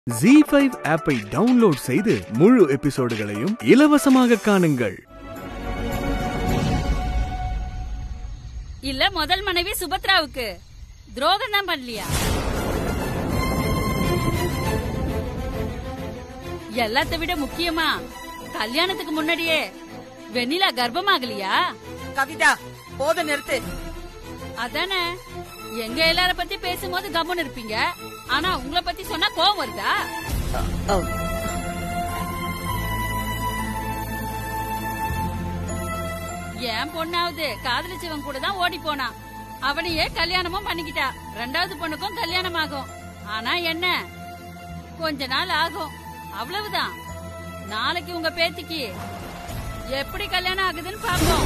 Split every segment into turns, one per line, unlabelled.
G five ஆப்பை download செய்து முழு எபிசோடுகளையும் இலவசமாக காணுங்கள்
இல்ல முதல் மனைவி சுபத்ராவுக்கு துரோகம் தான் பண்ணலையா எல்லாத்த விட முக்கியமா கல்யாணத்துக்கு முன்னாடியே வெண்ணிலா கர்ப்பமாகலையா
கவிதா போத நிறுத்து
அதானே எங்க எல்லார பத்தி பேசும்போது கம்முன்னு இருப்பீங்க ஆனா உங்களை பத்தி சொன்னா கோவம் வருதா என் பொண்ணாவது காதலிச்சவன் கூட தான் ஓடி போனான் அவனையே கல்யாணமும் பண்ணிக்கிட்டா ரெண்டாவது பொண்ணுக்கும் கல்யாணம் ஆகும் ஆனா என்ன கொஞ்ச நாள் ஆகும் அவ்வளவுதான் நாளைக்கு உங்க பேத்திக்கு எப்படி கல்யாணம் ஆகுதுன்னு பாப்போம்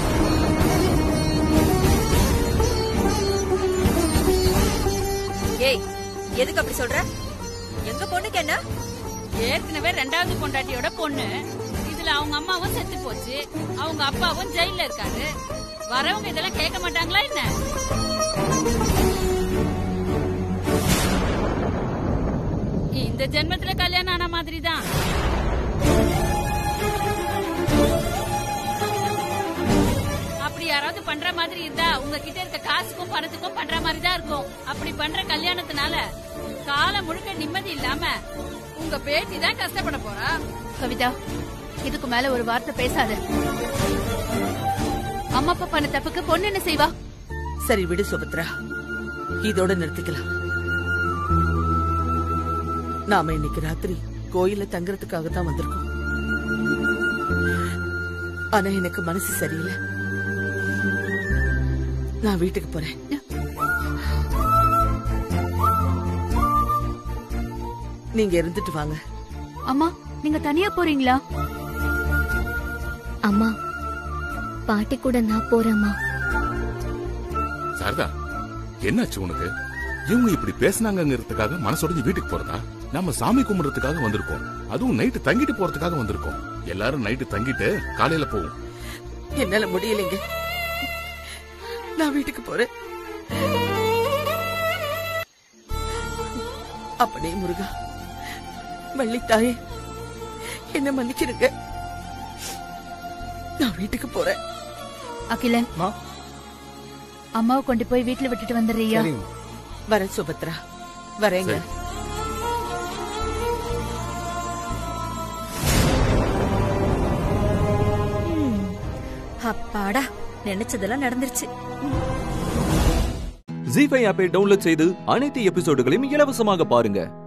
ஏய் எதுக்கு அப்படி சொல்ற எங்க பொண்ணுக்கு என்ன
ஏற்கனவே ரெண்டாவது பொண்டாட்டியோட பொண்ணு இதுல அவங்க அம்மாவும் செத்து போச்சு அவங்க அப்பாவும் ஜெயில இருக்காரு வரவங்க இதெல்லாம் கேட்க மாட்டாங்களா என்ன இந்த ஜென்மத்துல கல்யாணம் ஆன மாதிரி தான் அப்படி யாராவது பண்ற மாதிரி இருந்தா உங்ககிட்ட இருக்க காசுக்கும் பணத்துக்கும் பண்ற மாதிரி தான் இருக்கும் அப்படி பண்ற கல்யாணத்தினால காலம் முழுக்க நிம்மதி இல்லாம உங்க பேத்தி தான் கஷ்டப்பட போறா
கவிதா இதுக்கு மேல ஒரு வார்த்தை பேசாத அம்மா அப்பா பண்ண தப்புக்கு பொண்ணு என்ன செய்வா
சரி விடு சுபத்ரா இதோட நிறுத்திக்கலாம் நாம இன்னைக்கு ராத்திரி கோயில தங்குறதுக்காக தான் வந்திருக்கோம் ஆனா எனக்கு மனசு சரியில்லை நான் வீட்டுக்கு போறேன் நீங்க இருந்துட்டு வாங்க
அம்மா நீங்க தனியா போறீங்களா
அம்மா பாட்டி கூட நான் போறேம்மா
சாரதா என்னாச்சு உனக்கு இவங்க இப்படி பேசினாங்கிறதுக்காக மனசுடைஞ்சு வீட்டுக்கு போறதா நம்ம சாமி கும்பிடுறதுக்காக வந்திருக்கோம் அதுவும் நைட்டு தங்கிட்டு போறதுக்காக வந்திருக்கோம் எல்லாரும் நைட்டு தங்கிட்டு காலையில போவோம்
என்னால முடியலைங்க நான் வீட்டுக்கு போறேன் அப்படியே முருகா வள்ளித்தாயே என்ன மன்னிச்சிருங்க நான் வீட்டுக்கு போறேன்
அகிலன் அம்மாவை கொண்டு போய் வீட்டுல விட்டுட்டு வந்துடுறியா
வரேன் சுபத்ரா வரேங்க
சரி.
அப்பாடா நினைச்சதெல்லாம் நடந்துருச்சு
ஜி ஃபைவ் ஆப்பை டவுன்லோட் செய்து அனைத்து எபிசோடுகளையும் இலவசமாக பாருங்க